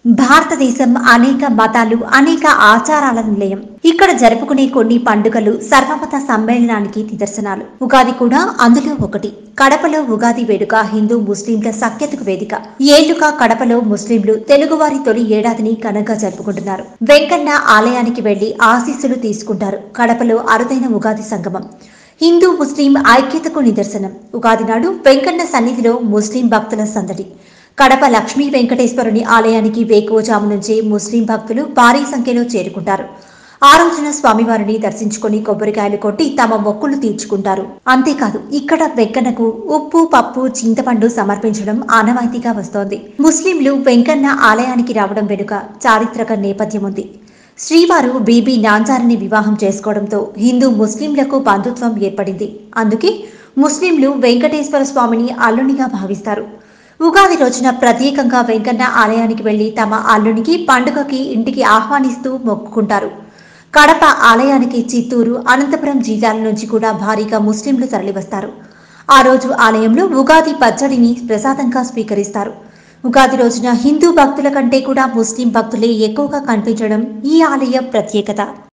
భారతదేశం అనేక మతాలు అనేక ఆచారాల నిలయం ఇక్కడ జరుపుకునే కొన్ని పండుగలు సర్వమత సమ్మేళనానికి నిదర్శనాలు ఉగాది కూడా అందులో ఒకటి కడపలో ఉగాది వేడుక హిందూ ముస్లింల సఖ్యతకు వేదిక ఏళ్లుగా కడపలో ముస్లింలు తెలుగువారి తొలి ఏడాదిని ఘనంగా జరుపుకుంటున్నారు వెంకన్న ఆలయానికి వెళ్లి ఆశీస్సులు తీసుకుంటారు కడపలో అరుదైన ఉగాది సంగమం హిందూ ముస్లిం ఐక్యతకు నిదర్శనం ఉగాది నాడు వెంకన్న సన్నిధిలో ముస్లిం భక్తుల సందడి కడప లక్ష్మీ వెంకటేశ్వరుని ఆలయానికి వేకువజాము నుంచే ముస్లిం భక్తులు భారీ సంఖ్యలో చేరుకుంటారు ఆ రోజున స్వామివారిని దర్శించుకొని కొబ్బరికాయలు కొట్టి తమ మొక్కులు తీర్చుకుంటారు అంతేకాదు ఇక్కడ వెంకన్నకు ఉప్పు పప్పు చింతపండు సమర్పించడం ఆనవాయితీగా వస్తోంది ముస్లింలు వెంకన్న ఆలయానికి రావడం వెనుక చారిత్రక నేపథ్యం ఉంది శ్రీవారు బీబీ నాంచారిని వివాహం చేసుకోవడంతో హిందూ ముస్లింలకు బంధుత్వం ఏర్పడింది అందుకే ముస్లింలు వెంకటేశ్వర స్వామిని అల్లునిగా భావిస్తారు ఉగాది రోజున ప్రత్యేకంగా వెంకన్న ఆలయానికి వెళ్లి తమ అల్లునికి పండుగకి ఇంటికి ఆహ్వానిస్తూ మొక్కుకుంటారు కడప ఆలయానికి చిత్తూరు అనంతపురం జిల్లాల నుంచి కూడా భారీగా ముస్లింలు తరలివస్తారు ఆ రోజు ఆలయంలో ఉగాది పచ్చడిని ప్రసాదంగా స్వీకరిస్తారు ఉగాది రోజున హిందూ భక్తుల కంటే కూడా ముస్లిం భక్తులే ఎక్కువగా కనిపించడం ఈ ఆలయ ప్రత్యేకత